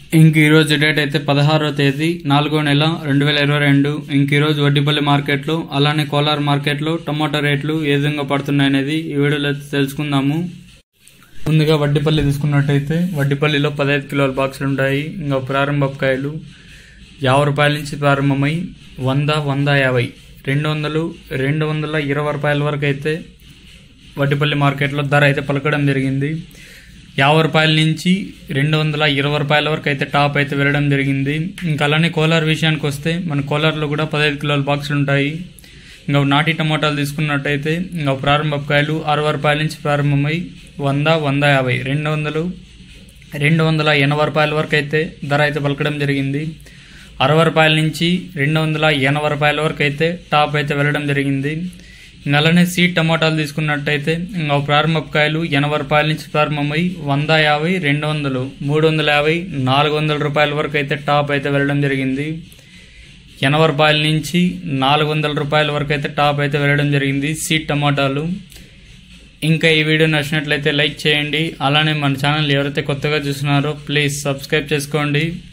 ఇంక ఈరోజు డేట్ అయితే పదహారో తేదీ నాలుగో నెల రెండు వేల ఇరవై రెండు ఇంక ఈరోజు వడ్డీపల్లి మార్కెట్లో అలానే కోలార్ మార్కెట్లో టమాటో రేట్లు ఏ విధంగా పడుతున్నాయి అనేది ఈ వీడియోలో అయితే తెలుసుకుందాము ముందుగా వడ్డీపల్లి తీసుకున్నట్టయితే వడ్డీపల్లిలో పదహైదు కిలోల బాక్సులు ఉంటాయి ఇంకా ప్రారంభకాయలు యాభై రూపాయల నుంచి ప్రారంభమై వంద వంద యాభై రెండు వందలు రెండు వందల ఇరవై రూపాయల వరకు అయితే వడ్డిపల్లి మార్కెట్లో ధర అయితే పలకడం జరిగింది యాభై రూపాయల నుంచి రెండు వందల ఇరవై రూపాయల వరకు అయితే టాప్ అయితే వెళ్ళడం జరిగింది ఇంకా అలానే కోలార్ విషయానికి వస్తే మన కోలార్లో కూడా పదహైదు కిలోల బాక్సులు ఉంటాయి ఇంకా నాటి టమాటాలు తీసుకున్నట్టయితే ఇంకా ప్రారంభకాయలు అరవై రూపాయల నుంచి ప్రారంభమై వంద వంద యాభై రెండు వందలు రెండు వందల ఎనభై రూపాయల వరకు అయితే ధర అయితే పలకడం జరిగింది అరవై రూపాయల నుంచి రెండు వందల ఎనభై రూపాయల వరకు అయితే టాప్ అయితే వెళ్ళడం జరిగింది ఇంకా అలానే సీడ్ టమాటాలు తీసుకున్నట్టయితే ఇంకా ప్రారంభకాయలు ఎనభై రూపాయల నుంచి ప్రారంభమై వంద యాభై రెండు వందలు మూడు వందల యాభై నాలుగు వందల రూపాయల వరకు అయితే టాప్ అయితే వెళ్ళడం జరిగింది ఎనభై రూపాయల నుంచి నాలుగు వందల రూపాయల వరకు అయితే టాప్ అయితే వెళ్ళడం జరిగింది సీడ్ టమాటాలు ఇంకా ఈ వీడియో నచ్చినట్లయితే లైక్ చేయండి అలానే మన ఛానల్ ఎవరైతే కొత్తగా చూస్తున్నారో ప్లీజ్ సబ్స్క్రైబ్ చేసుకోండి